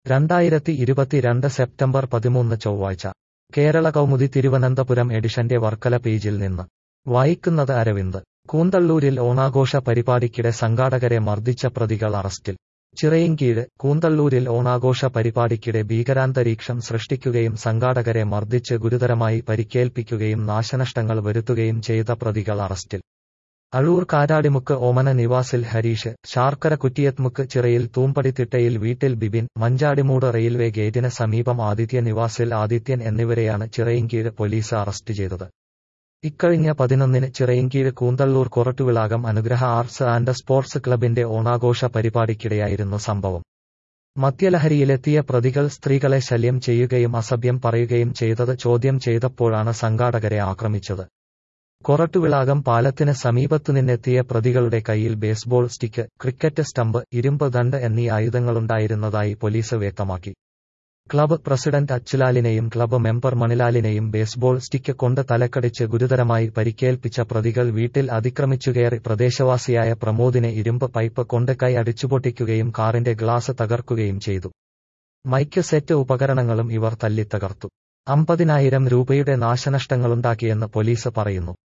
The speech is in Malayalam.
രണ്ടായിരത്തി ഇരുപത്തിരണ്ട് സെപ്റ്റംബർ പതിമൂന്ന് ചൊവ്വാഴ്ച കേരള കൗമുദി തിരുവനന്തപുരം എഡിഷന്റെ വർക്കല പേജിൽ നിന്ന് വായിക്കുന്നത് അരവിന്ദ് കൂന്തള്ളൂരിൽ ഓണാഘോഷ പരിപാടിക്കിടെ സംഘാടകരെ മർദ്ദിച്ച പ്രതികൾ അറസ്റ്റിൽ ചിറയിൻകീഴ് കൂന്തള്ളൂരിൽ ഓണാഘോഷ പരിപാടിക്കിടെ ഭീകരാന്തരീക്ഷം സൃഷ്ടിക്കുകയും സംഘാടകരെ മർദ്ദിച്ച് ഗുരുതരമായി പരിക്കേൽപ്പിക്കുകയും നാശനഷ്ടങ്ങൾ വരുത്തുകയും ചെയ്ത പ്രതികൾ അറസ്റ്റിൽ അഴൂർ കാരാടിമുക്ക് ഓമന നിവാസിൽ ഹരീഷ് ശാർക്കര കുറ്റിയത്മുക്ക് ചിറയിൽ തൂമ്പടിത്തിട്ടയിൽ വീട്ടിൽ ബിബിൻ മഞ്ചാടിമൂട് റെയിൽവേ ഗേറ്റിന് സമീപം ആദിത്യ നിവാസിൽ ആദിത്യൻ എന്നിവരെയാണ് ചിറയിൻകീഴ് പോലീസ് അറസ്റ്റ് ചെയ്തത് ഇക്കഴിഞ്ഞ പതിനൊന്നിന് ചിറയിൻകീഴ് കൂന്തള്ളൂർ കൊറട്ടുവിളാകം അനുഗ്രഹ ആർട്സ് ആൻഡ് സ്പോർട്സ് ക്ലബിന്റെ ഓണാഘോഷ പരിപാടിക്കിടെയായിരുന്നു സംഭവം മദ്യലഹരിയിലെത്തിയ പ്രതികൾ സ്ത്രീകളെ ശല്യം ചെയ്യുകയും അസഭ്യം പറയുകയും ചെയ്തത് ചോദ്യം ചെയ്തപ്പോഴാണ് സംഘാടകരെ ആക്രമിച്ചത് കൊറട്ടുവിളാകം പാലത്തിന് സമീപത്തുനിന്നെത്തിയ പ്രതികളുടെ കയ്യിൽ ബേസ്ബോൾ സ്റ്റിക്ക് ക്രിക്കറ്റ് സ്റ്റമ്പ് ഇരുമ്പ് ദണ്ട് എന്നീ ആയുധങ്ങളുണ്ടായിരുന്നതായി പോലീസ് വ്യക്തമാക്കി ക്ലബ്ബ് പ്രസിഡന്റ് അച്ചുലാലിനെയും ക്ലബ്ബ് മെമ്പർ മണിലാലിനെയും ബേസ്ബോൾ സ്റ്റിക്ക് കൊണ്ട് തലക്കടിച്ച് ഗുരുതരമായി പരിക്കേൽപ്പിച്ച പ്രതികൾ വീട്ടിൽ അതിക്രമിച്ചുകയറി പ്രദേശവാസിയായ പ്രമോദിനെ ഇരുമ്പ് പൈപ്പ് കൊണ്ട് കൈ അടിച്ചുപൊട്ടിക്കുകയും കാറിന്റെ ഗ്ലാസ് തകർക്കുകയും ചെയ്തു മൈക്ക് സെറ്റ് ഉപകരണങ്ങളും ഇവർ തല്ലിത്തകർത്തു അമ്പതിനായിരം രൂപയുടെ നാശനഷ്ടങ്ങളുണ്ടാക്കിയെന്ന് പോലീസ് പറയുന്നു